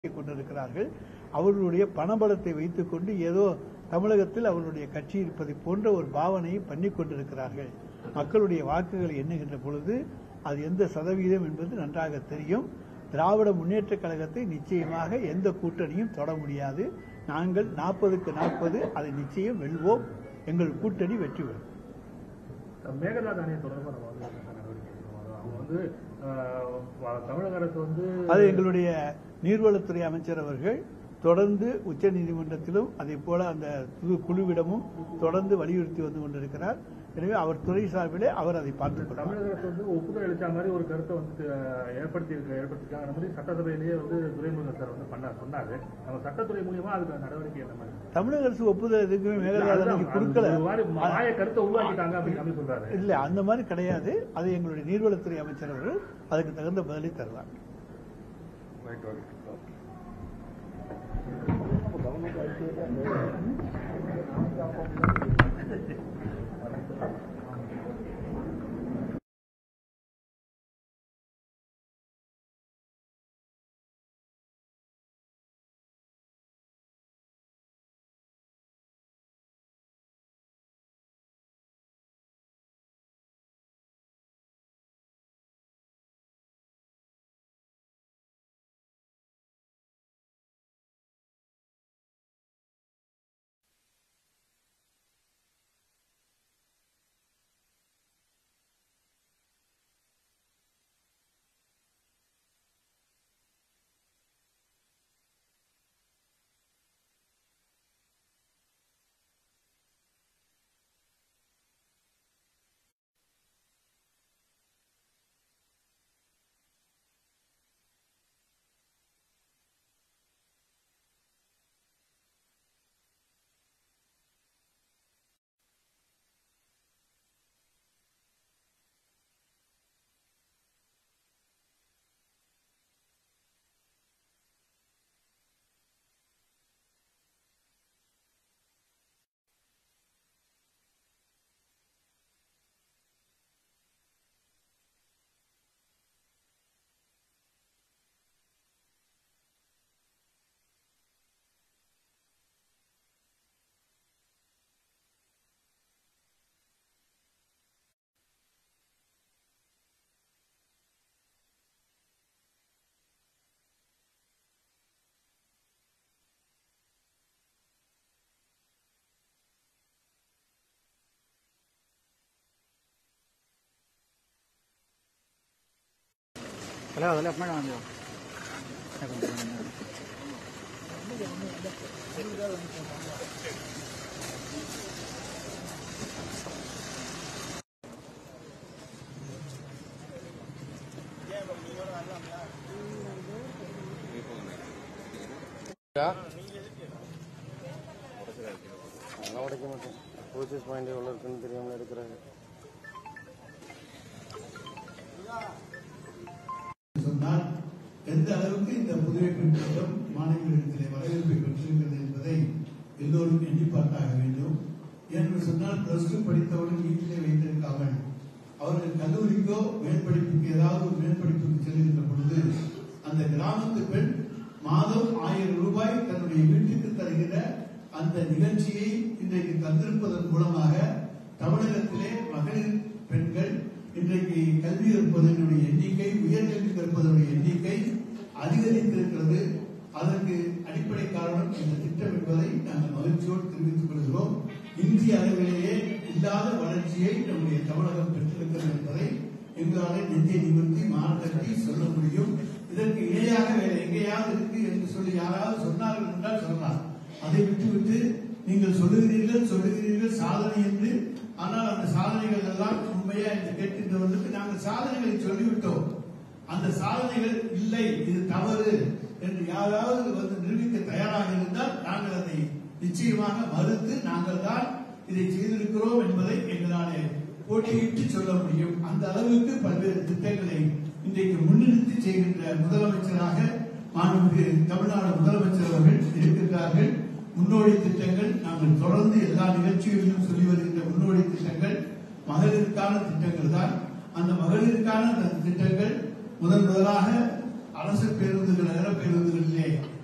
கொண்டிருக்கிறார்கள் அவர்களுடைய பணபலத்தை வைத்துக் கொண்டு ஏதோ தமிழகத்தில் அவர்களுடைய கட்சி இருப்பதை போன்ற ஒரு பாவனையை பண்ணிக் கொண்டிருக்கிறார்கள் மக்களுடைய வாக்குகளை எண்ணுகின்ற பொழுது அது எந்த சதவீதம் என்பது நன்றாக தெரியும் திராவிட முன்னேற்ற கழகத்தை நிச்சயமாக எந்த கூட்டணியும் தொட முடியாது நாங்கள் நாற்பதுக்கு நாற்பது அதை நிச்சயம் வெல்வோம் எங்கள் கூட்டணி வெற்றி பெறும் மேகதாது அணை தொடர்பாக நம்ம வந்து என்ன நடவடிக்கை எடுக்கணும்? அவங்க வந்து ஆஹ், வ- தமிழக அரசு வந்து அது எங்களுடைய நீர்வளத்துறை அமைச்சர் அவர்கள் தொடர்ந்து உச்சநீதிமன்றத்திலும் அதே போல அந்த குழு- குழுவிடமும் தொடர்ந்து வலியுறுத்தி வந்து கொண்டிருக்கிறார் எனவே அவர் துறை சார்பிலே அவர் அதை பார்த்துக் கொள்வார் தமிழக அரசு வந்து ஒப்புதல் அளித்த மாதிரி ஒரு கருத்தை வந்து ஆஹ், ஏற்படுத்தி இருக்க ஏற்படுத்திருக்காங்க அந்த மாதிரி சட்டசபையிலேயே வந்து துரைமுருகன் சார் வந்து பண்ண சொன்னாரு நம்ம சட்டத்துறை மூலியமா அதுக்கு நடவடிக்கை என்ன மாதிரி தமிழக அரசு ஒப்புதல் எதுக்குமே மேகதாது அதுதான், அணைக்கு அது கொடுக்கல ஒரு மாதிரி மாய கருத்தை உருவாக்கிட்டாங்க அப்படின்னு அப்படி சொல்றாரு இல்ல அந்த மாதிரி கிடையாது அது எங்களுடைய நீர்வளத்துறை அமைச்சர் அவர்கள் அதுக்கு தகுந்த பதிலை தருவார் ഹലോ അതല്ലേ അപ്പം കാണാമോ அதெல்லாம் உடைக்க மாட்டேன் பர்ச்சேஸ் பாயிண்ட் எவ்வளோ இருக்குன்னு தெரியாமல் எடுக்கிறாங்க சொன்னால் எந்த அளவுக்கு இந்த புதுவை பெண் திட்டம் மாணவிகளிடத்திலே வரவேற்பை பெற்றிருக்கிறது என்பதை எல்லோரும் எண்ணி பார்த்தாக வேண்டும் என்று சொன்னால் பிளஸ் டூ படித்தவுடன் வீட்டிலே வைத்திருக்காமல் அவர்கள் கல்லூரிக்கோ மேற்படிப்புக்கு ஏதாவது ஒரு மேற்படிப்புக்கு செல்கின்ற பொழுது அந்த கிராமத்து பெண் மாதம் ஆயிரம் ரூபாய் தன்னுடைய வீட்டுக்கு தருகிற அந்த நிகழ்ச்சியை இன்றைக்கு தந்திருப்பதன் மூலமாக தமிழகத்திலே மகளிர் பெண்கள் இன்றைக்கு கல்வி கற்பதனுடைய எண்ணிக்கை உயர்கல்வி கற்பதனுடைய எண்ணிக்கை அதிகரித்திருக்கிறது அதற்கு அடிப்படை காரணம் இந்த திட்டம் என்பதை நாங்கள் மகிழ்ச்சியோடு தெரிவித்துக் கொள்கிறோம் இந்திய அளவிலேயே இல்லாத வளர்ச்சியை நம்முடைய தமிழகம் பெற்றிருக்கிறது என்பதை எங்களால் நெஞ்சை நிமிர்த்தி மாநிலத்தை சொல்ல முடியும் இதற்கு இணையாக வேற எங்கேயாவது இருக்கு என்று சொல்லி யாராவது சொன்னார்கள் என்றால் சொல்லலாம் அதை விட்டுவிட்டு நீங்கள் சொல்லுகிறீர்கள் சொல்லுகிறீர்கள் சாதனை என்று ஆனால் அந்த சாதனைகள் எல்லாம் உண்மையா என்று கேட்கின்றவர்களுக்கு நாங்கள் சாதனைகளை சொல்லிவிட்டோம் அந்த சாதனைகள் இல்லை இது தவறு என்று யாராவது வந்து நிரூபிக்க தயாராக இருந்தால் நாங்கள் அதை நிச்சயமாக மறுத்து நாங்கள் தான் இதை செய்திருக்கிறோம் என்பதை எங்களாலே போட்டியிட்டு சொல்ல முடியும் அந்த அளவுக்கு பல்வேறு திட்டங்களை இன்றைக்கு முன்னிறுத்தி செய்கின்ற முதலமைச்சராக மாண்புமிகு தமிழ்நாடு முதலமைச்சர் அவர்கள் இருக்கின்றார்கள் முன்னோடி திட்டங்கள் நாங்கள் தொடர்ந்து எல்லா நிகழ்ச்சிகளிலும் சொல்லி வருகின்ற முன்னோடி திட்டங்கள் மகளிருக்கான திட்டங்கள் தான் அந்த மகளிருக்கான அந்த திட்டங்கள் முதன் முதலாக அரசு பேருந்துகள் நகர பேருந்துகளிலே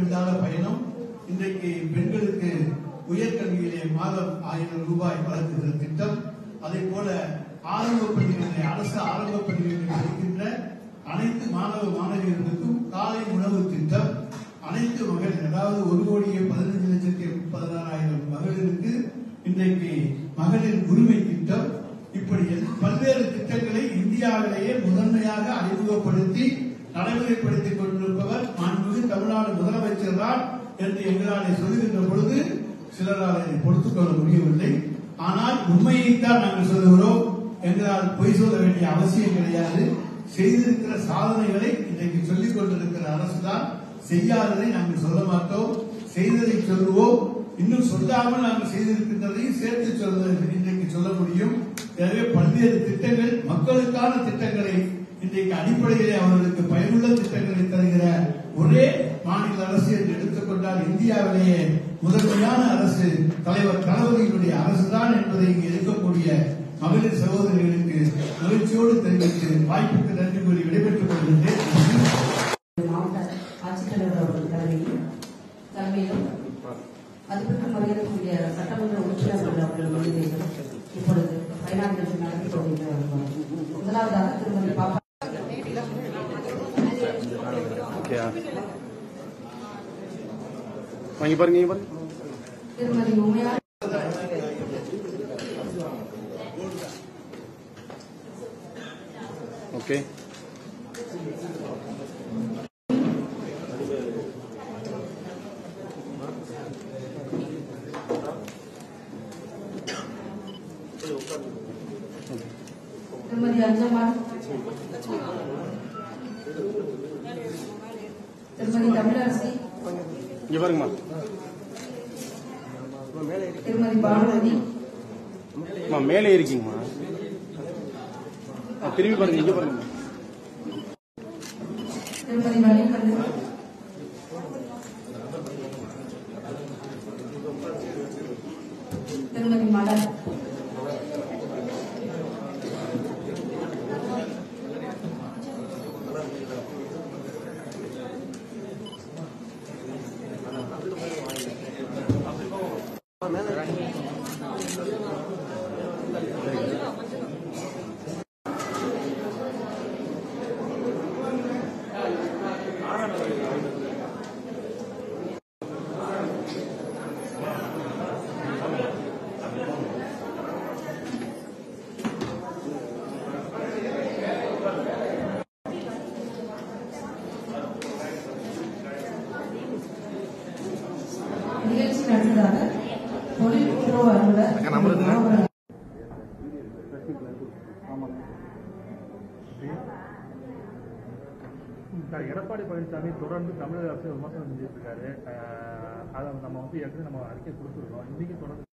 இல்லாத பயணம் இன்றைக்கு பெண்களுக்கு உயர்கல்வியிலே மாதம் ஆயிரம் ரூபாய் வழங்குகிற திட்டம் அதே போல ஆரம்ப பள்ளிகளிலே அரசு ஆரம்ப பள்ளிகளில் படிக்கின்ற அனைத்து மாணவ மாணவியர்களுக்கும் காலை உணவு திட்டம் அனைத்து மகளிர் அதாவது ஒரு கோடியே பதினஞ்சு லட்சத்தி முப்பதாயிரம் மகளிருக்கு இன்றைக்கு மகளிர் உரிமை திட்டம் இப்படி பல்வேறு திட்டங்களை இந்தியாவிலேயே முதன்மையாக அறிமுகப்படுத்தி நடைமுறைப்படுத்திக் கொண்டிருப்பவர் மாண்புமிகு தமிழ்நாடு முதலமைச்சர் தான் என்று எங்களாலே சொல்லுகின்ற பொழுது சிலரால் அதை பொறுத்துக் கொள்ள முடியவில்லை ஆனால் உண்மையைத்தான் நாங்கள் சொல்லுகிறோம் எங்களால் பொய் சொல்ல வேண்டிய அவசியம் கிடையாது செய்திருக்கிற சாதனைகளை இன்றைக்கு சொல்லிக் கொண்டிருக்கிற அரசுதான் செய்யாததை நாங்கள் சொல்ல மாட்டோம் செய்ததை சொல்லுவோம் இன்னும் சொல்லாமல் நாங்கள் செய்திருக்கின்றதையும் சேர்த்து சொல்ல இன்றைக்கு சொல்ல முடியும் எனவே பல்வேறு திட்டங்கள் மக்களுக்கான திட்டங்களை இன்றைக்கு அடிப்படையிலே அவர்களுக்கு பயனுள்ள திட்டங்களை தருகிற ஒரே மாநில அரசு என்று எடுத்துக்கொண்டால் இந்தியாவிலேயே முதன்மையான அரசு தலைவர் தளபதியினுடைய அரசுதான் என்பதை இங்கு இருக்கக்கூடிய மகளிர் சகோதரிகளுக்கு மகிழ்ச்சியோடு தெரிவித்து வாய்ப்புக்கு நன்றி கூறி விடைபெற்றுக் கொள்கின்றேன் மாவட்ட ஆட்சித்தலைவர் அவர்கள் தலைமையில் தலைமையிலும் மதிப்பிற்கு மரியாதைக்குரிய சட்டமன்ற உறுப்பினர்கள் அவர்கள் முன்னிலையிலும் இப்பொழுது பயனாளி நிகழ்ச்சி நடத்தி கொண்டிருக்கிறார்கள் முதலாவதாக திருமதி பாப்பா ஓகேயா வாங்கி பாருங்க இங்க பாருங்க திருமதி உமையா ஓகே திருமதி அஞ்சம்மாள் திருமதி தமிழரசி இங்க பாருங்கம்மா திருமதி பானுமதி அம்மா மேலே இருக்கீங்கம்மா ஆ, திரும்பி பாருங்க இங்க பாருங்க திருமதி மணிகண்டு திருமதி மலர் நிகழ்ச்சி நடந்ததாக தொழில் கூட்டுறவு அலுவலர் மாவட்ட சார் எடப்பாடி பழனிசாமி தொடர்ந்து தமிழக அரசு விமர்சனம் செஞ்சுட்டு இருக்காரு அஹ் அதை நம்ம வந்து ஏற்கனவே நம்ம அறிக்கை கொடுத்துருக்கோம் இன்னைக்கு தொடர்ந்து